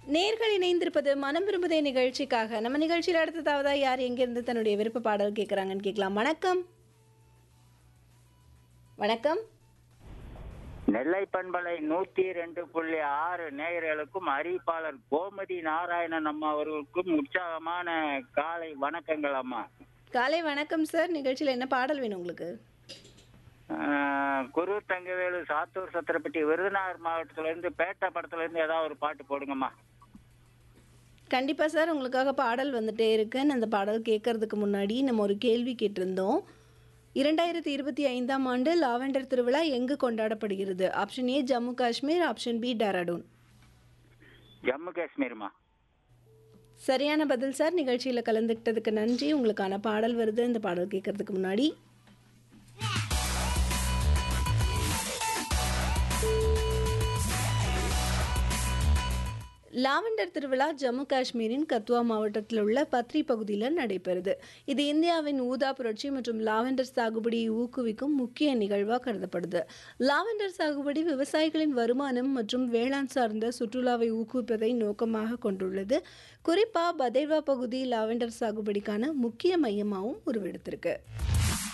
நேர்கள் இணைந்திருப்பது மனம் விரும்புதே நிகழ்ச்சிக்காக நம்ம நிகழ்ச்சியில் அடுத்ததாவதா யார் எங்கிருந்து தன்னுடைய விருப்ப பாடல் கேட்குறாங்கன்னு கேட்கலாம் வணக்கம் வணக்கம் நெல்லை பண்பலை நூத்தி ரெண்டு புள்ளி ஆறு நேயர்களுக்கும் அறிவிப்பாளர் கோமதி நாராயணன் அம்மா அவர்களுக்கும் உற்சாகமான காலை வணக்கங்கள் அம்மா காலை வணக்கம் சார் நிகழ்ச்சியில் என்ன பாடல் வேணும் உங்களுக்கு ஆஹ், குரு தங்கவேலு சாத்தூர் சத்திரப்பட்டி விருதுநகர் மாவட்டத்துல இருந்து பேட்டை படத்துல இருந்து ஏதாவது ஒரு பாட்டு போடுங்கம்மா கண்டிப்பாக சார் உங்களுக்காக பாடல் வந்துட்டே இருக்குன்னு அந்த பாடல் கேட்கறதுக்கு முன்னாடி நம்ம ஒரு கேள்வி கேட்டிருந்தோம் இரண்டாயிரத்தி இருபத்தி ஐந்தாம் ஆண்டு லாவெண்டர் திருவிழா எங்கு கொண்டாடப்படுகிறது option A Jammu Kashmir option B Dehradun Jammu காஷ்மீர்மா சரியான பதில் சார் நிகழ்ச்சியில் கலந்துக்கிட்டதுக்கு நன்றி உங்களுக்கான பாடல் வருது இந்த பாடல் கேட்கறதுக்கு முன்னாடி லாவெண்டர் திருவிழா ஜம்மு காஷ்மீரின் கத்வா மாவட்டத்தில் உள்ள பத்ரி பகுதியில் நடைபெறுது இது இந்தியாவின் ஊதா புரட்சி மற்றும் லாவெண்டர் சாகுபடியை ஊக்குவிக்கும் முக்கிய நிகழ்வாக கருதப்படுது லாவெண்டர் சாகுபடி விவசாயிகளின் வருமானம் மற்றும் வேளாண் சார்ந்த சுற்றுலாவை ஊக்குவிப்பதை நோக்கமாக கொண்டுள்ளது குறிப்பாக பதேவா பகுதி லாவெண்டர் சாகுபடிக்கான முக்கிய மையமாகவும் உருவெடுத்திருக்கு